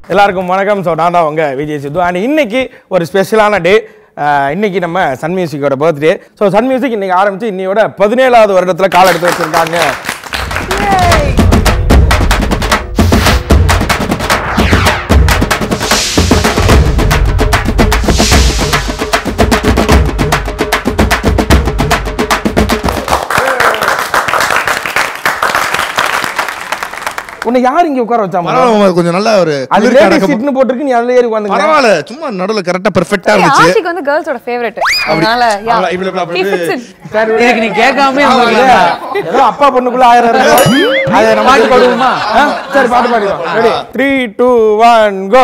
எல்லாருக்கும் வணக்கம் ஸோ நான் தான் உங்க விஜய் சித்து அண்ட் இன்னைக்கு ஒரு ஸ்பெஷலான டே இன்னைக்கு நம்ம சன் மியூசிக்கோட பர்த்டே ஸோ சன் மியூசிக் இன்னைக்கு ஆரம்பிச்சு இன்னையோட பதினேழாவது வருடத்துல கால் எடுத்து வச்சிருக்காங்க உன்னை யார் இங்க உட்கார வச்சா மரம்? பரவாயில்ல கொஞ்சம் நல்லா ஒரு அது குளிர்கான லேடி கப்ப- சீட்னு போட்டிருக்கு நீ அதுல ஏறி உட்காந்து பரவாயில்ல சும்மா நடுவுல கரெக்டா பெர்ஃபெக்ட்டா இருந்துச்சு ஆஷிக் வந்து கேர்ள்ஸோட ஃபேவரட் அதனால yeah. அவ்வளவு இவ்வளவு இவ்வளவு He fits in. இதுக்கு நீ கேட்காம ஏதோ அப்பா பொண்ணுக்குள்ள ஆயிரம் இருக்கு அதை நம்ம பாட்டு பாடுவோமா ஆ? சரி பாட்டு பாடிடுவோம் ready three two one go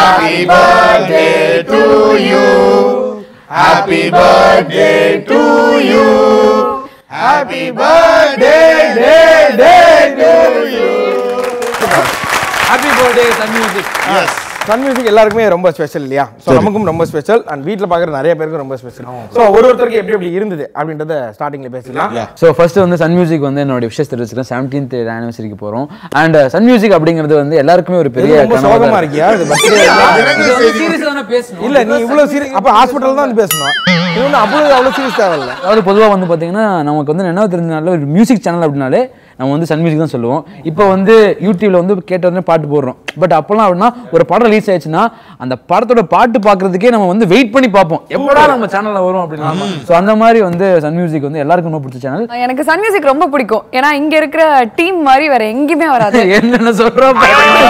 happy birthday day day to you happy birthday Sun music Sun music எல்லாருக்குமே ரொம்ப ஸ்பெஷல் இல்லையா ஸோ நமக்கும் ரொம்ப ஸ்பெஷல் அண்ட் வீட்டில் பார்க்குற நிறைய பேருக்கும் ரொம்ப ஸ்பெஷல் ஸோ ஒரு ஒருத்தருக்கு எப்படி எப்படி இருந்தது அப்படின்றத ஸ்டார்டிங்ல பேசலாம் ஸோ ஃபர்ஸ்ட் வந்து சன் மியூசிக் வந்து என்னோட விஷயம் தெரிவிச்சிருக்கேன் செவன்டீன்த் ஆனிவர்சரிக்கு போகிறோம் அண்ட் சன் மியூசிக் அப்படிங்கிறது வந்து எல்லாருக்குமே ஒரு பெரிய ரொம்ப கனவா சோகமா தான் இருக்கியா இது birthday பேசணும் இல்ல நீ இவ்வளவு சீரியஸ் அப்ப ஹாஸ்பிடல் தான் வந்து பேசணும் இது வந்து அவ்வளவு அவ்வளவு சீரியஸ் தேவையில்ல அதாவது பொதுவாக வந்து பார்த்தீங்கன்னா நமக்கு வந்து என்ன தெரிஞ்சனால ஒரு மியூசிக் சேனல் அப்படின்னாலே நம்ம வந்து சன் மியூசிக் தான் சொல்லுவோம் இப்போ வந்து யூடியூப்ல வந்து கேட்ட உடனே பாட்டு போடுறோம் பட் அப்போலாம் அப்படின்னா ஒரு படம் ரிலீஸ் ஆயிடுச்சுன்னா அந்த படத்தோட பாட்டு பார்க்கறதுக்கே நம்ம வந்து வெயிட் பண்ணி பார்ப்போம் எப்படா நம்ம சேனல்ல வரும் அப்படின்னு ஸோ அந்த மாதிரி வந்து சன் மியூசிக் வந்து எல்லாருக்கும் ரொம்ப பிடிச்ச சேனல் எனக்கு சன் மியூசிக் ரொம்ப பிடிக்கும் ஏன்னா இங்க இருக்கிற டீம் மாதிரி வேற எங்கேயுமே வராது என்னென்ன சொல்றோம்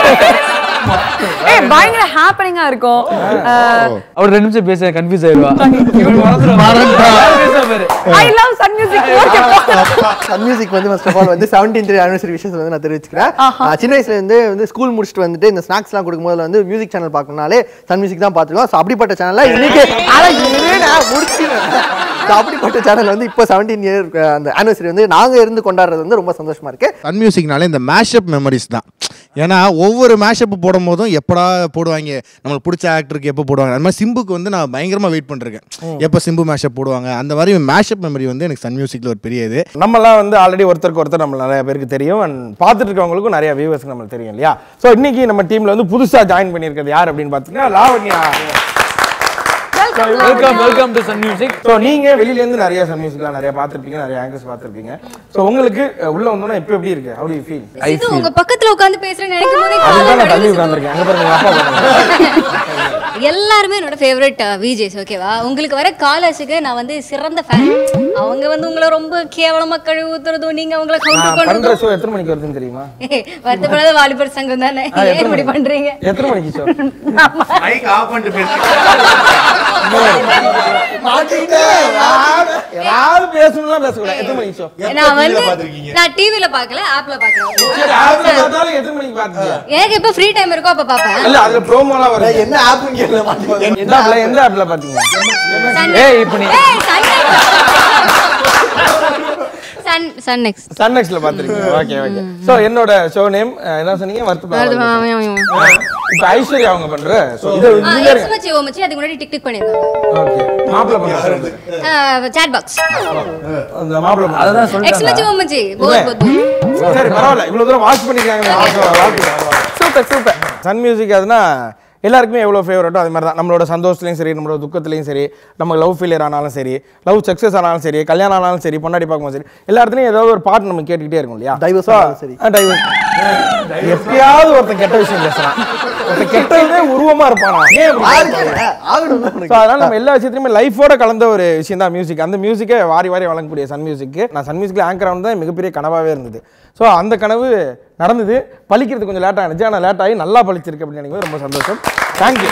ஏய் பயங்கர ஹாப்பனிங்கா இருக்கும் அஹ், அவர் ரெண்டு நிமிஷம் பேச கன்ஃபியூஸ் ஆயிடுவா I love Sun music okay Sun music வந்து ஃபர்ஸ்ட் ஆஃப் ஆல் வந்து செவன்டீன்த் ஆனிவர்சரி விஷயத்தை வந்து நான் தெரிவிச்சுக்கிறேன் நான் சின்ன வயசுல இருந்து வந்து ஸ்கூல் முடிச்சுட்டு வந்துட்டு இந்த ஸ்நாக்ஸ்லாம் கொடுக்கும்போது வந்து மியூசிக் சேனல் பார்க்கணும்னாலே சன் மியூசிக் தான் பார்த்துருக்கோம் ஸோ அப்படிப்பட்ட சேனல்ல இன்னைக்கு ஆனா இருடா, முடிச்சிடுறேன். So அப்படிப்பட்ட சேனல் வந்து இப்போ செவன்டீன் இயர் அந்த ஆனிவர்சரி வந்து நாங்க இருந்து கொண்டாடுறது வந்து ரொம்ப சந்தோஷமா இருக்கு சன் மியூசிக்னாலே இந்த மேஷப் மெமரிஸ் தான் ஏன்னா ஒவ்வொரு மேஷப் போடும் போதும் எப்படா போடுவாங்க நம்மளுக்கு பிடிச்ச ஆக்டருக்கு எப்போ போடுவாங்க அந்த மாதிரி சிம்புக்கு வந்து நான் பயங்கரமா வெயிட் பண்ணிருக்கேன் எப்போ சிம்பு மேஷப் போடுவாங்க அந்த மாதிரி மேஷப் மெமரி வந்து எனக்கு சன் மியூசிக்ல ஒரு பெரிய இது நம்மலாம் வந்து ஆல்ரெடி ஒருத்தருக்கு ஒருத்தர் நம்ம நிறைய பேருக்கு தெரியும் அண்ட் பார்த்துட்டு இருக்கவங்களுக்கும் நிறைய வியூவர்ஸ்க்கு நம்மளுக்கு தெரியும் இல்லையா ஸோ இன்னைக்கு நம்ம டீம்ல வந்து புதுசா ஜாயின் பண்ணியிருக்கிறது யார் அப்படின்னு பார்த்தீங்கன்னா Lavanya welcome welcome to Sun music so நீங்க வெளியில இருந்து நிறைய சன் மியூசிக்லாம் நிறைய பார்த்துருப்பீங்க நிறைய ஆங்கர்ஸ் பார்த்துருப்பீங்க ஸோ உங்களுக்கு அஹ், உள்ள வந்தோன்னா இப்போ எப்படி இருக்கு ஹவு யூ ஃபீல் இது உங்க பக்கத்துல உட்கார்ந்து பேசுறேன்னு நினைக்கும் போதே அதுதான் நான் தள்ளி காலையில உட்காந்துருக்கேன் அங்கே பாருங்க உங்க அப்பா உட்கார்ந்திருக்காரு. எல்லாருமே என்னோட ஃபேவரட் விஜேஸ் ஓகேவா உங்களுக்கு வர காலர்ஸுக்கு நான் வந்து சிறந்த ஃபேன் அவங்க வந்து உங்களை ரொம்ப கேவலமா கழுவி ஊத்துறதும் நீங்க அவங்கள கவுண்டர் நான் பண்ற பண்றதும் ஷோ எத்தனை மணிக்கு வருதுன்னு தெரியுமா வருத்தப்படாத வாலிபர் சங்கம் தானே ஆ, ஏன் எத்தனை இப்படி மணிக்கு? பண்றீங்க எத்தனை மணிக்கு ஷோ யாராவது பேசணும்லாம் பேசக்கூடாது எத்தனை மணிக்கு ஷோ நான் வந்து நான் டிவில பார்க்கல ஆப்ல பாக்குறேன் சரி ஆப்ல பார்த்தாலும் எத்தனை மணிக்கு பார்த்தீங்க எனக்கு எப்ப ஃப்ரீ டைம் இருக்கோ அப்ப பாப்பேன் இல்ல அதுல ப்ரோமோலாம் வரும் என்ன ஆப்னு கேட்கல மாட்டேன் எந்த ஆப்ல எந்த ஆப்ல பாத்தீங்க ஏய் இப்போ நீ ஏய், Sun Sun Sun next Sun நெக்ஸ்ட்ல பாத்துருக்கீங்க ஓகே ஓகே சோ என்னோட ஷோ நேம் என்ன சொன்னீங்க வருத்தப்படாத இப்போ ஐஸ்வர்யா அவங்க பண்ற சோ இது நீங்க எக்ஸ் மச்சி ஓ மச்சி அதுக்கு முன்னாடி டிக் டிக் பண்ணிருக்காங்க ஓகே மாப்பிள பண்ற சாட் பாக்ஸ் அந்த மாப்பிள பண்ற அதான் எக்ஸ் மச்சி ஓ மச்சி போத் போத் சரி பரவாயில்ல இவ்வளவு தூரம் வாட்ச் பண்ணிருக்காங்க சூப்பர் சூப்பர் சன் மியூசிக் அதுனா எல்லாருக்குமே எவ்வளோ ஃபேவரட்டோ அது மாதிரி தான் நம்மளோட சந்தோஷத்துலையும் சரி நம்மளோட துக்கத்துலையும் சரி நம்ம லவ் ஃபெயிலியர் ஆனாலும் சரி லவ் சக்ஸஸ் ஆனாலும் சரி கல்யாணம் ஆனாலும் சரி பொண்டாடி பார்க்கும்போது சரி எல்லா இடத்துலையும் ஏதாவது ஒரு பாட்டு நம்ம கேட்டுக்கிட்டே இருக்கும் இல்லையா Divorce So, ஆனாலும் சரி. ஆ, divorce. எப்பயாவது ஒருத்தன் கெட்ட விஷயம் பேசுறான் ஒருத்தன் கெட்டதே உருவமா இருப்பானா ஏன் இப்படி ஆகணும் ஸோ அதனால நம்ம எல்லா விஷயத்துலையுமே லைஃபோட கலந்த ஒரு விஷயம் தான் மியூசிக் அந்த மியூசிக்கை வாரி வாரி வழங்கக்கூடிய சன் மியூசிக்கு நான் சன் மியூசிக்கில் ஆங்கர் ஆனது தான் மிகப்பெரிய கனவாகவே இருந்தது ஸோ அந்த கனவு நடந்தது பழிக்கிறது கொஞ்சம் லேட்டாக இருந்துச்சு ஆனால் லேட் ஆகி நல்லா பழிச்சிருக்கு அப்படின்னு நினைக்கும் ரொம்ப சந்தோஷம் தேங்க்யூ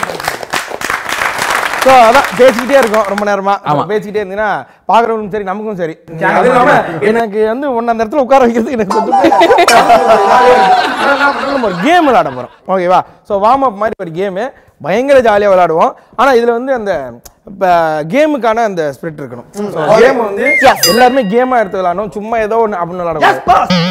ஸோ அதான் பேசிக்கிட்டே இருக்கோம் ரொம்ப நேரமா ஆமா. பேசிக்கிட்டே இருந்தீங்கன்னா பார்க்குறவங்களுக்கும் சரி நமக்கும் சரி அது இல்லாம எனக்கு வந்து ஒன்று அந்த இடத்துல உட்கார வைக்கிறது எனக்கு கொஞ்சம் நம்ம ஒரு கேம் விளையாட போகிறோம் ஓகேவா ஸோ வார்ம் அப் மாதிரி ஒரு கேமு பயங்கர ஜாலியாக விளையாடுவோம் ஆனால் இதில் வந்து அந்த இப்போ கேமுக்கான அந்த ஸ்பிரிட் இருக்கணும் கேம் வந்து எல்லாருமே கேமாக எடுத்து விளையாடணும் சும்மா ஏதோ ஒன்று அப்படின்னு விளையாடணும்